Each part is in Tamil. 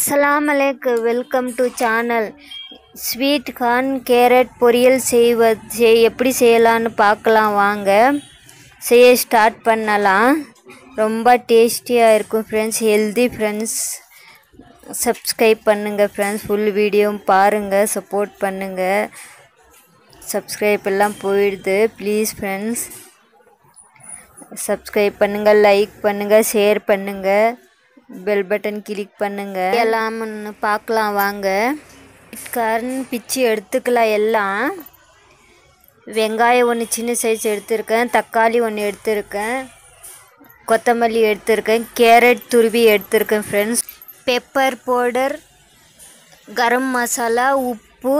அஸ்ஸலாமு அலைக்கும் welcome to channel sweet corn carrot பொரியல் செய்வது செய் எப்படி செய்யலான்னு பார்க்கலாம் வாங்க செய்ய ஸ்டார்ட் பண்ணலாம் ரொம்ப டேஸ்டியாக இருக்கும் ஃப்ரெண்ட்ஸ் ஹெல்தி ஃப்ரெண்ட்ஸ் சப்ஸ்கிரைப் பண்ணுங்கள் ஃப்ரெண்ட்ஸ் ஃபுல் வீடியோவும் பாருங்கள் சப்போர்ட் பண்ணுங்கள் சப்ஸ்கிரைப் எல்லாம் போயிடுது ப்ளீஸ் ஃப்ரெண்ட்ஸ் சப்ஸ்கிரைப் பண்ணுங்கள் லைக் பண்ணுங்கள் ஷேர் பண்ணுங்கள் பெல் பட்டன் கிளிக் பண்ணுங்கள் எல்லாம் ஒன்று பார்க்கலாம் வாங்க கார்ன் பிச்சு எடுத்துக்கலாம் எல்லாம் வெங்காயம் ஒன்று சின்ன சைஸ் எடுத்திருக்கேன் தக்காளி ஒன்று எடுத்திருக்கேன் கொத்தமல்லி எடுத்திருக்கேன் கேரட் துருவி எடுத்திருக்கேன் friends pepper powder garam masala உப்பு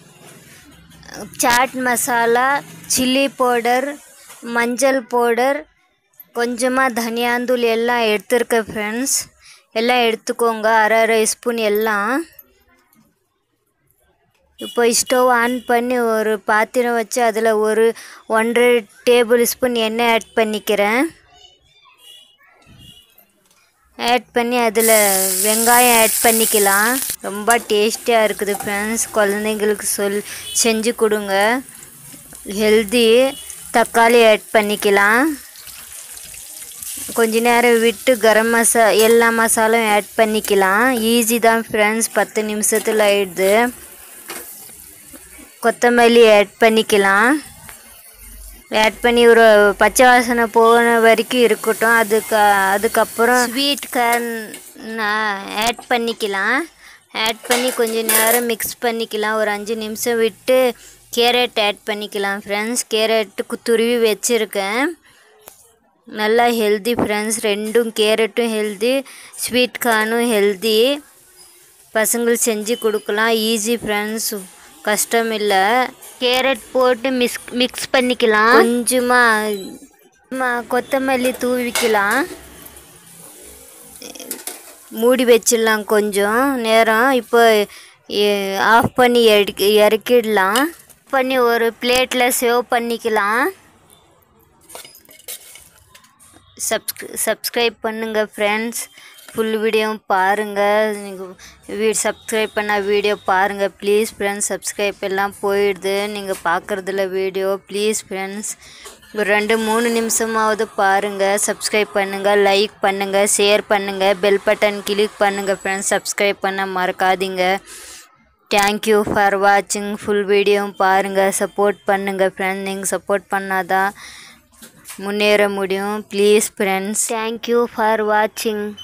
சாட் மசாலா சில்லி பவுடர் மஞ்சள் பவுடர் கொஞ்சமாக தனியாந்தூள் எல்லாம் எடுத்துருக்கேன் ஃப்ரெண்ட்ஸ் எல்லாம் எடுத்துக்கோங்க அரை அரை ஸ்பூன் எல்லாம் இப்போ ஸ்டவ் ஆன் பண்ணி ஒரு பாத்திரம் வச்சு அதில் ஒரு ஒன்றரை டேபிள் ஸ்பூன் எண்ணெய் ஆட் பண்ணிக்கிறேன் ஆட் பண்ணி அதில் வெங்காயம் ஆட் பண்ணிக்கலாம் ரொம்ப டேஸ்டியாக இருக்குது ஃப்ரெண்ட்ஸ் குழந்தைங்களுக்கு சொல் செஞ்சு கொடுங்க ஹெல்தி தக்காளி ஆட் பண்ணிக்கலாம் கொஞ்ச நேரம் விட்டு கரம் மசா எல்லா மசாலும் ஆட் பண்ணிக்கலாம் ஈஸி தான் ஃப்ரெண்ட்ஸ் பத்து நிமிஷத்தில் ஆயிடுது கொத்தமல்லி ஆட் பண்ணிக்கலாம் ஆட் பண்ணி ஒரு பச்சை வாசனை போன வரைக்கும் இருக்கட்டும் அதுக்கு அதுக்கப்புறம் ஸ்வீட் கார்ன் ஆட் பண்ணிக்கலாம் ஆட் பண்ணி கொஞ்சம் நேரம் மிக்ஸ் பண்ணிக்கலாம் ஒரு அஞ்சு நிமிஷம் விட்டு கேரட் ஆட் பண்ணிக்கலாம் ஃப்ரெண்ட்ஸ் கேரட்டு துருவி வச்சுருக்கேன் நல்லா ஹெல்தி ஃப்ரெண்ட்ஸ் ரெண்டும் கேரட்டும் ஹெல்தி ஸ்வீட் கார்னும் ஹெல்தி பசங்களுக்கு செஞ்சு கொடுக்கலாம் ஈஸி ஃப்ரெண்ட்ஸ் கஷ்டம் இல்லை கேரட் போட்டு மிக்ஸ் மிக்ஸ் பண்ணிக்கலாம் கொஞ்சமாக கொத்தமல்லி தூவிக்கலாம் மூடி வச்சிடலாம் கொஞ்சம் நேரம் இப்போ ஆஃப் பண்ணி எடுக்க இறக்கிடலாம் பண்ணி ஒரு பிளேட்டில் சேவ் பண்ணிக்கலாம் சப்ஸ்க் சப்ஸ்கிரைப் பண்ணுங்கள் ஃப்ரெண்ட்ஸ் ஃபுல் வீடியோவும் பாருங்கள் நீங்கள் வீ சப்ஸ்கிரைப் பண்ண வீடியோ பாருங்கள் ப்ளீஸ் ஃப்ரெண்ட்ஸ் சப்ஸ்கிரைப் எல்லாம் போயிடுது நீங்கள் பார்க்குறதில்ல வீடியோ ப்ளீஸ் ஃப்ரெண்ட்ஸ் ஒரு ரெண்டு மூணு நிமிஷமாவது பாருங்கள் சப்ஸ்கிரைப் பண்ணுங்கள் லைக் பண்ணுங்கள் ஷேர் பண்ணுங்கள் பெல் பட்டன் கிளிக் பண்ணுங்கள் ஃப்ரெண்ட்ஸ் சப்ஸ்கிரைப் பண்ண மறக்காதீங்க தேங்க்யூ ஃபார் வாட்சிங் ஃபுல் வீடியோவும் பாருங்கள் சப்போர்ட் பண்ணுங்கள் ஃப்ரெண்ட்ஸ் நீங்கள் சப்போர்ட் பண்ணாதான் முன்னேற முடியும் ப்ளீஸ் ஃப்ரெண்ட்ஸ் தேங்க்யூ ஃபார் வாட்சிங்